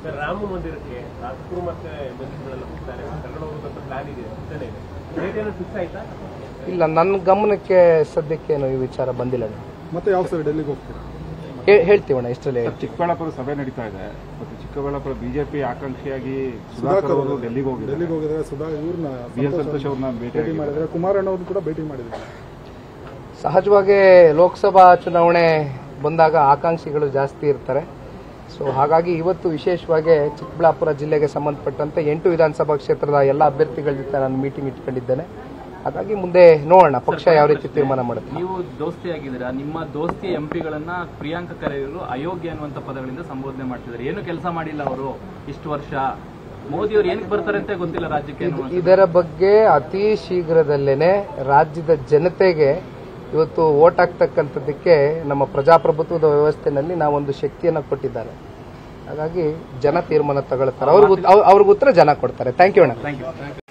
Sir Rama ಮಂದಿರಕ್ಕೆ ರಾಜ್ಕುಮಾರ್ ಮತ್ತೆ ಮಂತ್ರಿಗಳೆಲ್ಲ ಹೋಗ್ತಾರೆ ಕರ್ಕೊಂಡು ಹೋಗೋದಂತ ಪ್ಲಾನ್ ಇದೆ ಸೂಚನೆ ಇದೆ ಡೇಟ್ ಏನೋ ಫಿಕ್ಸ್ ಆಯ್ತಾ ಇಲ್ಲ ನನ್ನ ಗಮನಕ್ಕೆ ಸದ್ಯಕ್ಕೇನು ಈ ವಿಚಾರ ಬಂದಿಲ್ಲ ಅಣ್ಣ. ಮತ್ತೆ ಯಾವ ಸರ್ ಡೆಲ್ಲಿಗೆ ಹೋಗ್ತೀರಾ ಹೇ- ಹೇಳ್ತೀವಣ್ಣ ಇಷ್ಟರಲ್ಲಿ ಸರ್, ಚಿಕ್ಕಬಳ್ಳಾಪುರ ಸಭೆ ನಡೀತಾ ಇದೆ ಮತ್ತು ಚಿಕ್ಕಬಳ್ಳಾಪುರ ಬಿಜೆಪಿ ಆಕಾಂಕ್ಷಿಯಾಗಿ ಸುಧಾಕರ್ ಅವರು ಡೆಲ್ಲಿಗೆ ಹೋಗಿದ್ದಾರೆ ಡೆಲ್ಲಿಗೆ ಹೋಗಿದ್ರೆ ಸುಧಾ ಇವ್ರನ್ನ ಬಿ ಎಸ್ ಸಂತೋಷ್ ಅವ್ರನ್ನ ಭೇಟಿ ಭೇಟಿ ಮಾಡಿದ್ರೆ ಕುಮಾರಣ್ಣ ಅವ್ರನ್ನ ಕೂಡ ಭೇಟಿ ಮಾಡಿದ್ರು ಸಹಜವಾಗಿ ಲೋಕಸಭಾ ಚುನಾವಣೆ ಬಂದಾಗ ಆಕಾಂಕ್ಷಿಗಳು ಜಾಸ್ತಿ ಇರ್ತಾರೆ ಸೊ ಹಾಗಾಗಿ ಇವತ್ತು ವಿಶೇಷವಾಗಿ ಚಿಕ್ಕಬಳ್ಳಾಪುರ ಜಿಲ್ಲೆಗೆ ಸಂಬಂಧಪಟ್ಟಂತೆ ಎಂಟು ವಿಧಾನಸಭಾ ಕ್ಷೇತ್ರದ ಎಲ್ಲ ಅಭ್ಯರ್ಥಿಗಳ ಜೊತೆ ನಾನು ಮೀಟಿಂಗ್ ಇಟ್ಕೊಂಡಿದ್ದೇನೆ ಹಾಗಾಗಿ ಮುಂದೆ ನೋಡೋಣ ಪಕ್ಷ ಯಾವ ರೀತಿ ತೀರ್ಮಾನ ಮಾಡುತ್ತೆ ನೀವು ದೋಸ್ತಿ ಆಗಿದ್ದೀರಾ ನಿಮ್ಮ ದೋಸ್ತಿ ಎಂಪಿಗಳನ್ನ ಪ್ರಿಯಾಂಕ ಖರ್ಗೆಯವರು ಅಯೋಗ್ಯ ಅನ್ನುವಂತ ಪದಗಳಿಂದ ಸಂಬೋಧನೆ ಮಾಡ್ತಿದ್ದಾರೆ ಏನು ಕೆಲಸ ಮಾಡಿಲ್ಲ ಅವರು ಇಷ್ಟು ವರ್ಷ ಮೋದಿ ಅವರು ಏನಕ್ಕೆ ಬರ್ತಾರೆ ಅಂತ ಗೊತ್ತಿಲ್ಲ ರಾಜ್ಯಕ್ಕೆ ಅನ್ನುವಂಥದ್ದು. ಇದರ ಬಗ್ಗೆ ಅತಿ ಶೀಘ್ರದಲ್ಲೇನೆ ರಾಜ್ಯದ ಜನತೆಗೆ ಇವತ್ತು ಓಟ್ ಹಾಕ್ತಕ್ಕಂಥದ್ದಕ್ಕೆ ನಮ್ಮ ಪ್ರಜಾಪ್ರಭುತ್ವದ ವ್ಯವಸ್ಥೆನಲ್ಲಿ ನಾವೊಂದು ಶಕ್ತಿಯನ್ನು ಕೊಟ್ಟಿದ್ದಾರೆ ಹಾಗಾಗಿ ಜನ ತೀರ್ಮಾನ ತಗೊಳ್ತಾರೆ ಅವ್ರಿಗೆ ಉತ್- ಅವ್ರಿಗೆ ಉತ್ತರ ಜನ ಕೊಡ್ತಾರೆ ಥ್ಯಾಂಕ್ ಯು ಅಣ್ಣ